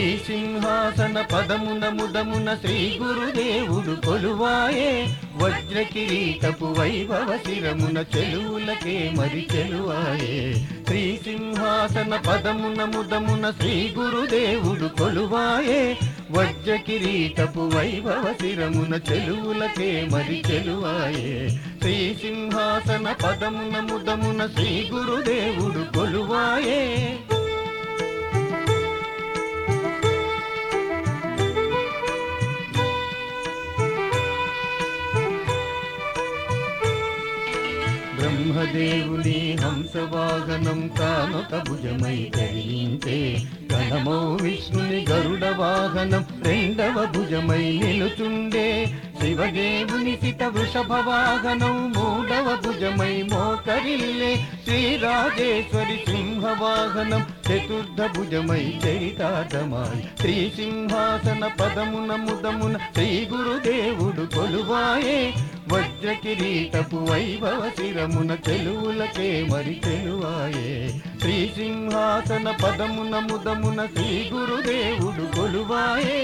శ్రీ సింహాసన పదమున ముదమున శ్రీ గురుదేవుడు కొలువాయే వజ్ర కిరీటపు వైభవ శిరమున చెలువులకే మరి చెలువాయే శ్రీ సింహాసన పదమున ముదమున శ్రీ గురుదేవుడు కొలువాయే వజ్ర కిరీటపు వైభవ శిరమున చెలువులకే మరి చెలువాయే శ్రీ సింహాసన పదమున ముదమున శ్రీ గురుదేవుడు కొలువాయే బ్రహ్మదేవుని హంసవాహనం కానొక భుజమై ధరించే గణమో విష్ణుని గరుడ వాహనం రెండవ భుజమై నిలుచుండే శివదేవుని సిత వృషభ వాహనం మూడవ భుజమై మోకరిల్లే శ్రీరాజేశ్వరి సింహ వాహనం చతుర్థ భుజమై చరితార్థమాయి శ్రీ సింహాసన పదమున ముదమున శ్రీ గురుదేవుడు కొలువాయే వజ్ర కిరీటపు వైభవ శిరమున చెలువులకే మరి చెలువాయే శ్రీ సింహాసన పదమున ముదమున శ్రీ గురుదేవుడు కొలువాయే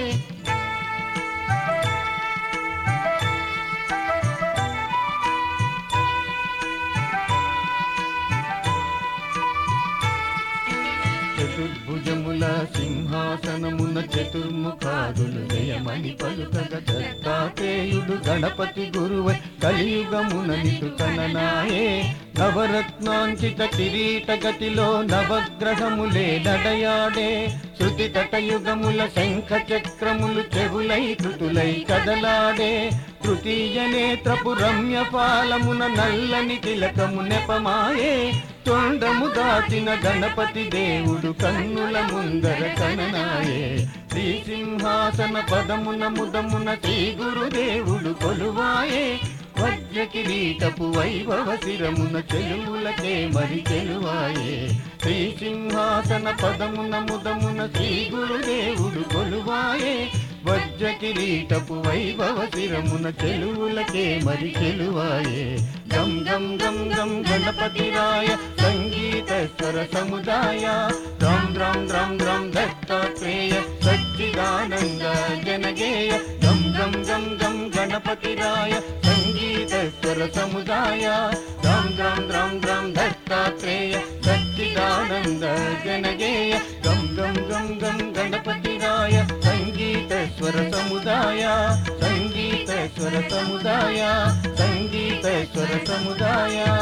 చతుర్భుజముల సింహాసనమున చతుర్ముఖాదులు జయమని పలుకగ దత్తాత్రేయుడు గణపతి గురువై కలియుగమున నిటు తననాయే నవరత్నాంకిత కిరీట గతిలో నవగ్రహములే నడయాడే శృతి తటయుగముల శంఖ చక్రములు చెవులై కృతులై కదలాడే తృతీయ నేత్రపు రమ్య పాలమున నల్లని తిలకము నెపమాయే తొండము దాటిన గణపతి దేవుడు కన్నుల ముందర కననాయే శ్రీ సింహాసన పదమున ముదమున శ్రీ గురుదేవుడు కొలువాయే వజ్ర కిరీటపు వైభవ శిరమున చెలువులకే మరి చెలువాయే శ్రీ సింహాసన పదమున ముదమున శ్రీ గురుదేవుడు కొలువాయే వజ్ర కిరీటపు వైభవ శిరమున చెలువులకే మరి చెలువాయే గం గం గం గం గణపతి రాయ సంగీత స్వర సముదాయ రామ్ రామ్ రామ్ రామ్ దత్తాత్రేయ సచ్చిదానంద జనగేయ గం గం గం గం గణపతి రాయ సంగీత స్వర సముదాయ రామ్ రామ్ రామ్ రామ్ దత్తాత్రేయ సచ్చిదానంద జనగేయ గం గం గం గం గణపతి రాయ సంగీత స్వర సముదాయ సంగీత స్వర సముదాయ సంగీత స్వర సముదాయ